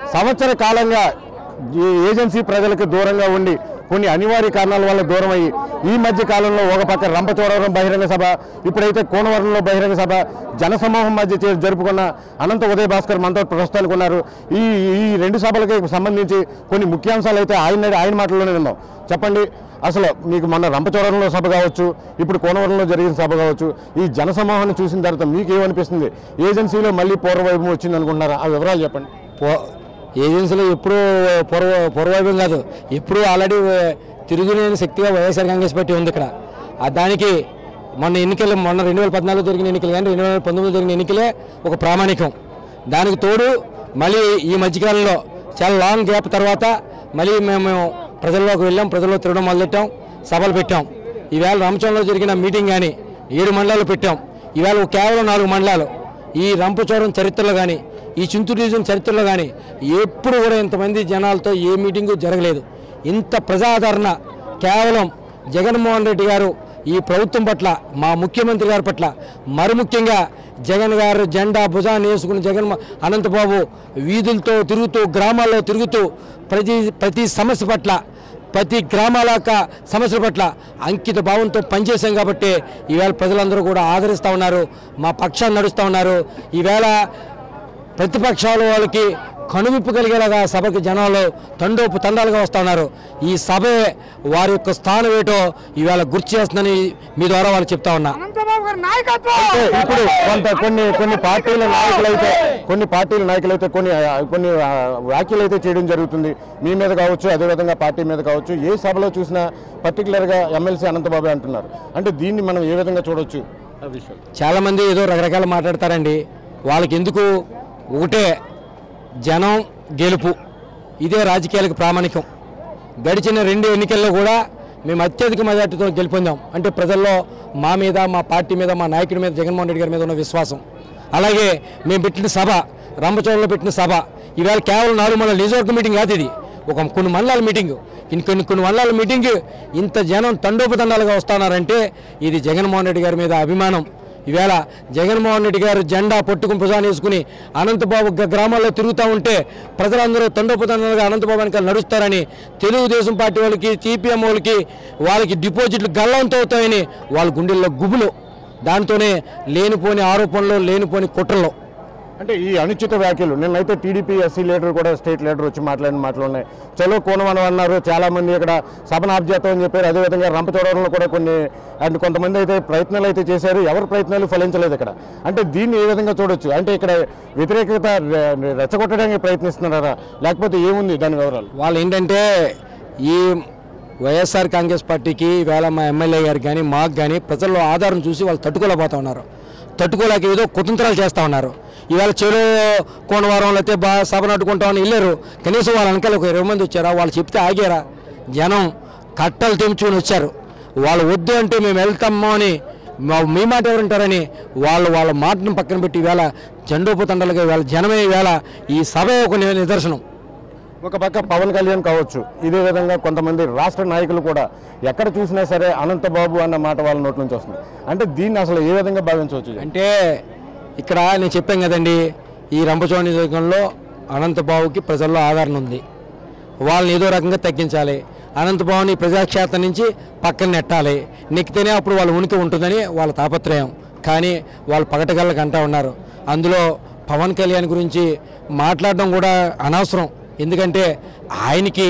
సంవత్సర కాలంగా ఈ ఏజెన్సీ ప్రజలకు దూరంగా ఉండి కొన్ని అనివార్య కారణాల వల్ల దూరం అయ్యి ఈ మధ్య కాలంలో ఒక పక్క రంపచోడవరం బహిరంగ సభ ఇప్పుడైతే కోనవరంలో బహిరంగ సభ జనసమూహం మధ్య చే- జరుపుకున్న అనంత ఉదయ భాస్కర్ మనతో ప్రస్తుతానికి ఉన్నారు ఈ ఈ రెండు సభలకి సంబంధించి కొన్ని ముఖ్యాంశాలు అయితే ఆయన ఆయన మాటల్లోనే విన్నాం చెప్పండి అసలు మీకు మొన్న రంపచోడవరంలో సభ కావచ్చు ఇప్పుడు కోనవరంలో జరిగిన సభ కావచ్చు ఈ జనసమూహాన్ని చూసిన తర్వాత మీకు ఏమనిపిస్తుంది ఏజెన్సీలో మళ్ళీ పూర్వవైభవం వచ్చింది అనుకుంటున్నారా ఆ వివరాలు చెప్పండి పో- ఏజెన్సీలో ఎప్పుడూ పూర్వ పూర్వవైభవం కాదు ఎప్పుడూ ఆల్రెడీ తిరుగులేని శక్తిగా వైఎస్ఆర్ కాంగ్రెస్ పార్టీ ఉంది ఇక్కడ ఆ దానికి మొన్న ఎన్నికలు మొన్న రెండు వేల పద్నాలుగు జరిగిన ఎన్నికలు కానీ రెండు వేల పంతొమ్మిది జరిగిన ఎన్నికలే ఒక ప్రామాణికం దానికి తోడు మళ్ళీ ఈ మధ్యకాలంలో చాలా లాంగ్ గ్యాప్ తర్వాత మళ్ళీ మేము ప్రజల్లోకి వెళ్ళాం ప్రజల్లో తిరగడం మొదలెట్టాం సభలు పెట్టాం ఈవేళ రామచంద్రలో జరిగిన మీటింగ్ కానీ ఏడు మండలాలు పెట్టాం ఈవేళ కేవలం నాలుగు మండలాలు ఈ రంపచోరం చరిత్రలో కానీ ఈ చింతూరు డివిజన్ చరిత్రలో కానీ ఎప్పుడు కూడా ఇంతమంది జనాలతో ఏ మీటింగు జరగలేదు ఇంత ప్రజాదరణ కేవలం జగన్మోహన్ రెడ్డి గారు ఈ ప్రభుత్వం పట్ల మా ముఖ్యమంత్రి గారి పట్ల మరి ముఖ్యంగా జగన్ గారు జెండా భుజాన్ని వేసుకుని జగన్ అనంతబాబు వీధులతో తిరుగుతూ గ్రామాల్లో తిరుగుతూ ప్రతి ప్రతి సమస్య పట్ల ప్రతి గ్రామాల యొక్క సమస్యల పట్ల అంకిత భావంతో పనిచేశాం కాబట్టి ఈవేళ ప్రజలందరూ కూడా ఆదరిస్తూ ఉన్నారు మా పక్షాన్ని నడుస్తూ ఉన్నారు ఈవేళ ప్రతిపక్షాల వాళ్ళకి కనువిప్పు కలిగేలాగా సభకి జనాలు తండోపు తండాలుగా వస్తూ ఉన్నారు ఈ సభే వారి యొక్క స్థానం ఏటో ఈవేళ గుర్తు చేస్తుందని మీ ద్వారా వాళ్ళు చెప్తా ఉన్నా అనంతబాబు గారి నాయకత్వం అంటే ఇప్పుడు కొంత కొన్ని కొన్ని పార్టీల నాయకులైతే కొన్ని పార్టీల నాయకులైతే కొన్ని ఆ, కొన్ని ఆ, వ్యాఖ్యలు అయితే చేయడం జరుగుతుంది మీ మీద కావచ్చు అదేవిధంగా పార్టీ మీద కావచ్చు ఏ సభలో చూసినా పర్టికులర్గా ఎమ్మెల్సీ అనంతబాబు అంటున్నారు అంటే దీన్ని మనం ఏ విధంగా చూడొచ్చు ఆ విషయం చాలామంది ఏదో రకరకాల మాట్లాడతారండి వాళ్ళకి ఎందుకు ఒకటే జనం గెలుపు ఇదే రాజకీయాలకు ప్రామాణికం గడిచిన రెండు ఎన్నికల్లో కూడా మేము అత్యధిక మెజార్టీతో గెలుపొందాం అంటే ప్రజల్లో మా మీద మా పార్టీ మీద మా నాయకుడి మీద జగన్మోహన్ రెడ్డి గారి మీద ఉన్న విశ్వాసం అలాగే మేము పెట్టిన సభ రంపచోడలో పెట్టిన సభ ఈవేళ కేవలం నాలుగు మండల నియోజకవర్గ మీటింగ్ కాదు ఇది ఒక కొన్ని మండలాల మీటింగ్ ఇన్ కొన్ని కొన్ని మండలాల మీటింగ్ ఇంత జనం తండోపతండాలుగా వస్తున్నారంటే ఇది జగన్మోహన్ రెడ్డి గారి మీద అభిమానం ఈవేళ జగన్మోహన్ రెడ్డి గారు జెండా పట్టుకుని భుజాన్ని వేసుకుని అనంతబాబు గ- గ్రామాల్లో తిరుగుతూ ఉంటే ప్రజలందరూ తండోపతండాలుగా అనంతబాబు వెనకాల నడుస్తారని తెలుగుదేశం పార్టీ వాళ్ళకి సిపిఎం వాళ్ళకి వాళ్ళకి డిపాజిట్లు గల్లంతో అవుతాయని వాళ్ళ గుండెల్లో గుబులు దాంతోనే లేనిపోని ఆరోపణలు లేనిపోని కుట్రలు అంటే ఈ అనుచిత వ్యాఖ్యలు నిన్నైతే టీడీపీ ఎస్సీ లీడర్ కూడా స్టేట్ లీడర్ వచ్చి మాట్లాడిన మాటలు ఉన్నాయి చలో కోనమని అన్నారు చాలా మంది ఇక్కడ సభను ఆఫ్ చేస్తామని చెప్పారు అదేవిధంగా రంపచోడవరంలో కూడా కొన్ని అండ్ కొంతమంది అయితే ప్రయత్నాలు అయితే చేశారు ఎవరి ప్రయత్నాలు ఫలించలేదు ఇక్కడ అంటే దీన్ని ఏ విధంగా చూడొచ్చు అంటే ఇక్కడ వ్యతిరేకత రె- రెచ్చగొట్టడానికి ప్రయత్నిస్తున్నారా లేకపోతే ఏముంది దాని వివరాలు వాళ్ళు ఏంటంటే ఈ వైఎస్ఆర్ కాంగ్రెస్ పార్టీకి ఈవేళ మా ఎమ్మెల్యే గారికి కానీ మాకు కానీ ప్రజల్లో ఆధారం చూసి వాళ్ళు తట్టుకోలేకపోతా ఉన్నారు తట్టుకోలేక ఏదో కుతంత్రాలు చేస్తూ ఉన్నారు ఈవేళ చెడు కోనవారం లేకపోతే బా సభ నట్టుకుంటామని వెళ్ళారు కనీసం వాళ్ళ వెనకాల ఒక ఇరవై మంది వచ్చారా వాళ్ళు చెప్తే ఆగారా జనం కట్టలు తెంచుకొని వచ్చారు వాళ్ళు వద్దు అంటే మేము వెళ్తాము అని మా- మీ మాట ఎవరుంటారని వాళ్ళు వాళ్ళ మాటను పక్కన పెట్టి ఈవేళ జెండోపతండలుగా ఈవేళ జనమే ఈవేళ ఈ సభ ఒక ని- నిదర్శనం ఒక పక్క పవన్ కళ్యాణ్ కావచ్చు ఇదే విధంగా కొంతమంది రాష్ట్ర నాయకులు కూడా ఎక్కడ చూసినా సరే అనంతబాబు అన్న మాట వాళ్ళ నోటి నుంచి వస్తుంది అంటే దీన్ని అసలు ఏ విధంగా భావించవచ్చు అంటే ఇక్కడ నేను చెప్పాను కదండి ఈ రంపచోడ నియోజకవర్గంలో అనంతబాబుకి ప్రజల్లో ఆదరణ ఉంది వాళ్ళని ఏదో రకంగా తగ్గించాలి అనంతబాబుని ప్రజాక్షేత్రం నుంచి పక్కన నెట్టాలి నెక్కితేనే అప్పుడు వాళ్ళ ఉనికి ఉంటుందని వాళ్ళ తాపత్రయం కానీ వాళ్ళు పగటగళ్ళకి అంటా ఉన్నారు అందులో పవన్ కళ్యాణ్ గురించి మాట్లాడడం కూడా అనవసరం ఎందుకంటే ఆయనకి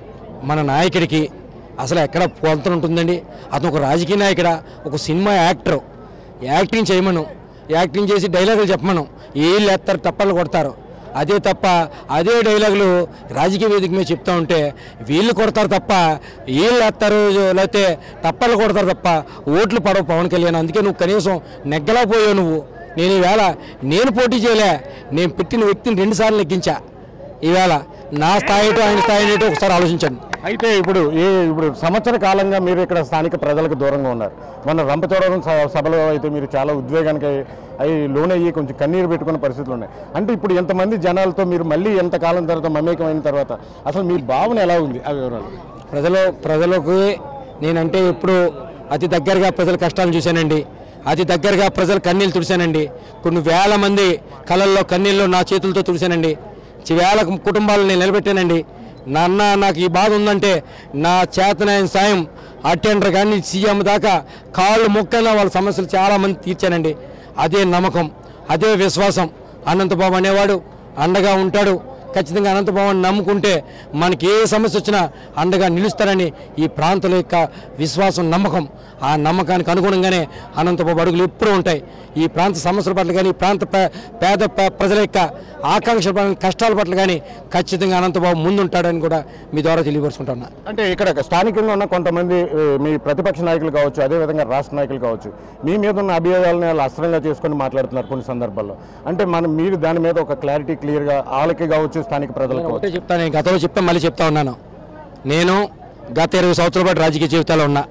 మన నాయకుడికి అసలు ఎక్కడ పొంతన ఉంటుందండి అతను ఒక రాజకీయ నాయకుడా ఒక సినిమా యాక్టర్ యాక్టింగ్ చేయమను యాక్టింగ్ చేసి డైలాగులు చెప్పమను వీళ్ళు ఎత్తారు తప్పలు కొడతారు అదే తప్ప అదే డైలాగులు రాజకీయ వేదిక మీద చెప్తా ఉంటే వీళ్ళు కొడతారు తప్ప వీళ్ళు ఎత్తారు లేకపోతే తప్పలు కొడతారు తప్ప ఓట్లు పడవు పవన్ కళ్యాణ్ అందుకే నువ్వు కనీసం నెగ్గలేకపోయావు నువ్వు నేను ఈవేళ నేను పోటీ చేయలే నేను పెట్టిన వ్యక్తిని రెండుసార్లు నెగ్గించా ఈవేళ నా స్థాయి ఏంటో ఆయన స్థాయి ఏంటో ఒకసారి ఆలోచించండి అయితే ఇప్పుడు ఏ ఇప్పుడు సంవత్సర కాలంగా మీరు ఇక్కడ స్థానిక ప్రజలకు దూరంగా ఉన్నారు మన రంపచోడవరం స- సభలో అయితే మీరు చాలా ఉద్వేగానికి అవి లోనయ్యి కొంచెం కన్నీరు పెట్టుకున్న పరిస్థితులు ఉన్నాయి అంటే ఇప్పుడు ఎంతమంది జనాలతో మీరు మళ్ళీ ఎంత కాలం తర్వాత మమేకమైన తర్వాత అసలు మీ భావన ఎలా ఉంది ఆ వివరాలు ప్రజలు ప్రజలకు నేనంటే ఇప్పుడు అతి దగ్గరగా ప్రజల కష్టాలను చూశానండి అతి దగ్గరగా ప్రజల కన్నీళ్ళు తుడిశానండి కొన్ని వేల మంది కళ్ళల్లో కన్నీళ్ళు నా చేతులతో తుడిశానండి వేల కుటుంబాలను నేను నిలబెట్టానండి నాన్న నాకు ఈ బాధ ఉందంటే నా చేతనైన సాయం అటెండర్ కానీ సీఎం దాకా కాళ్ళు మొక్కైనా వాళ్ళ సమస్యలు చాలామంది తీర్చానండి అదే నమ్మకం అదే విశ్వాసం అనంతబాబు అనేవాడు అండగా ఉంటాడు ఖచ్చితంగా అనంతబాబుని నమ్ముకుంటే మనకి ఏ సమస్య వచ్చినా అండగా నిలుస్తారని ఈ ప్రాంతాల యొక్క విశ్వాసం నమ్మకం ఆ నమ్మకానికి అనుగుణంగానే అనంతబాబు అడుగులు ఎప్పుడూ ఉంటాయి ఈ ప్రాంత సమస్యల పట్ల కానీ ఈ ప్రాంత పే- పేద ప- ప్రజల యొక్క ఆకాంక్షల పట్ల కష్టాల పట్ల కానీ ఖచ్చితంగా అనంతబాబు ముందుంటాడని కూడా మీ ద్వారా తెలియపరుచుకుంటున్నా అంటే ఇక్కడ స్థానికంగా ఉన్న కొంతమంది ఏ, మీ ప్రతిపక్ష నాయకులు కావచ్చు అదేవిధంగా రాష్ట్ర నాయకులు కావచ్చు మీ మీద ఉన్న అభియోగాలని వాళ్ళు అస్త్రంగా చేసుకొని మాట్లాడుతున్నారు కొన్ని సందర్భాల్లో అంటే మనం మీరు దాని మీద ఒక క్లారిటీ క్లియర్గా వాళ్ళకి కావచ్చు స్థానిక ప్రజలకు నేను కావచ్చు ఒకటే చెప్తాను నేను గతంలో చెప్తా మళ్ళీ చెప్తా ఉన్నాను నేను గత ఇరవై సంవత్సరాల పాటు రాజకీయ జీవితాల్లో ఉన్నా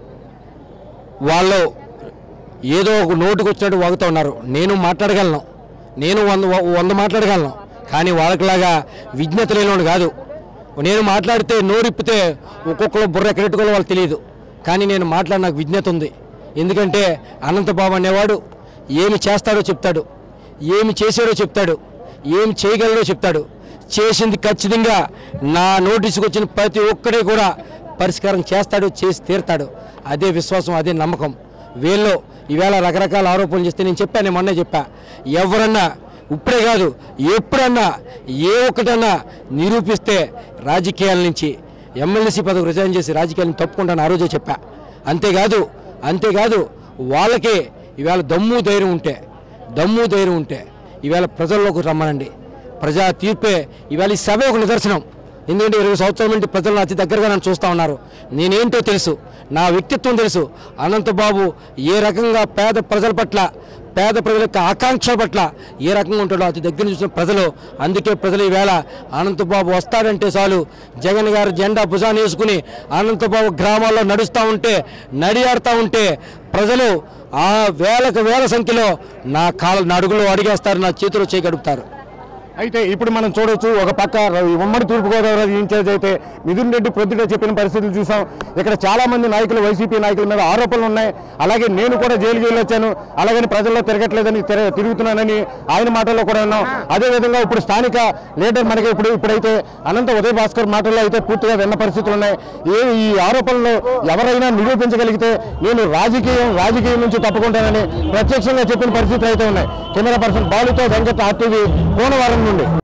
వాళ్ళు ఏదో ఒక నోటుకు వచ్చినట్టు వాగుతూ ఉన్నారు నేను మాట్లాడగలను నేను వంద వంద మాట్లాడగలను కానీ వాళ్ళకిలాగా విజ్ఞత లేనివాడు కాదు నేను మాట్లాడితే నోరిప్పితే ఒక్కొక్కరు బుర్ర ఎక్కడెట్టుకోవాలో వాళ్ళకి తెలియదు కానీ నేను మాట్లాడి నాకు విజ్ఞత ఉంది ఎందుకంటే అనంతబాబు అనేవాడు ఏమి చేస్తాడో చెప్తాడు ఏమి చేశాడో చెప్తాడు ఏమి చేయగలడో చెప్తాడు చేసింది ఖచ్చితంగా నా నోటీసుకు వచ్చిన ప్రతి ఒక్కడే కూడా పరిష్కారం చేస్తాడు చేసి తీరుతాడు అదే విశ్వాసం అదే నమ్మకం వీళ్ళు ఈవేళ రకరకాల ఆరోపణలు చేస్తే నేను చెప్పాను నేను మొన్నే చెప్పా ఎవరన్నా ఇప్పుడే కాదు ఎప్పుడన్నా ఏ ఒక్కటన్నా నిరూపిస్తే రాజకీయాల నుంచి ఎమ్మెల్సీ పదవి రిజైన్ చేసి రాజకీయాలను తప్పుకుంటాను ఆ రోజే చెప్పా అంతేకాదు అంతేకాదు వాళ్ళకే ఈవేళ దమ్ము ధైర్యం ఉంటే దమ్ము ధైర్యం ఉంటే ఈవేళ ప్రజల్లోకి రమ్మనండి ప్రజా తీర్పే ఇవాళ ఈ సభ ఒక నిదర్శనం ఎందుకంటే ఇరవై సంవత్సరాల నుండి ప్రజలను అతి దగ్గరగా నన్ను చూస్తూ ఉన్నారు నేనేంటో తెలుసు నా వ్యక్తిత్వం తెలుసు అనంతబాబు ఏ రకంగా పేద ప్రజల పట్ల పేద ప్రజల యొక్క ఆకాంక్షల పట్ల ఏ రకంగా ఉంటాడో అతి దగ్గర నుంచి చూసిన ప్రజలు అందుకే ప్రజలు ఈవేళ అనంతబాబు వస్తాడంటే చాలు జగన్ గారు జెండా భుజాన్ని వేసుకుని అనంతబాబు గ్రామాల్లో నడుస్తూ ఉంటే నడియాడుతూ ఉంటే ప్రజలు ఆ వేలకు వేల సంఖ్యలో నా కాళ్ళ నా అడుగులో అడిగేస్తారు నా చేతిలో చేయగడుపుతారు అయితే ఇప్పుడు మనం చూడొచ్చు ఒక పక్క ర- ఉమ్మడి తూర్పుగోదావరి ఇన్ఛార్జ్ అయితే మిథున్ రెడ్డి ప్రొద్దుట చెప్పిన పరిస్థితులు చూసాం ఇక్కడ చాలా మంది నాయకులు వైసీపీ నాయకుల మీద ఆరోపణలు ఉన్నాయి అలాగే నేను కూడా జైలుకి వెళ్ళి వచ్చాను అలాగని ప్రజల్లో తిరగట్లేదని తిర- తిరుగుతున్నానని ఆయన మాటల్లో కూడా ఉన్నాం అదేవిధంగా ఇప్పుడు స్థానిక లీడర్ మనకి ఇప్పుడు ఇప్పుడైతే అనంత ఉదయ భాస్కర్ మాటల్లో అయితే పూర్తిగా విన్న పరిస్థితులు ఉన్నాయి ఏ ఈ ఆరోపణలు ఎవరైనా నిరూపించగలిగితే నేను రాజకీయం రాజకీయం నుంచి తప్పుకుంటానని ప్రత్యక్షంగా చెప్పిన పరిస్థితులు అయితే ఉన్నాయి కెమెరా పర్సన్ బాలుతో వెంకట్ ఆర్టీవీ కోనవరం నుండి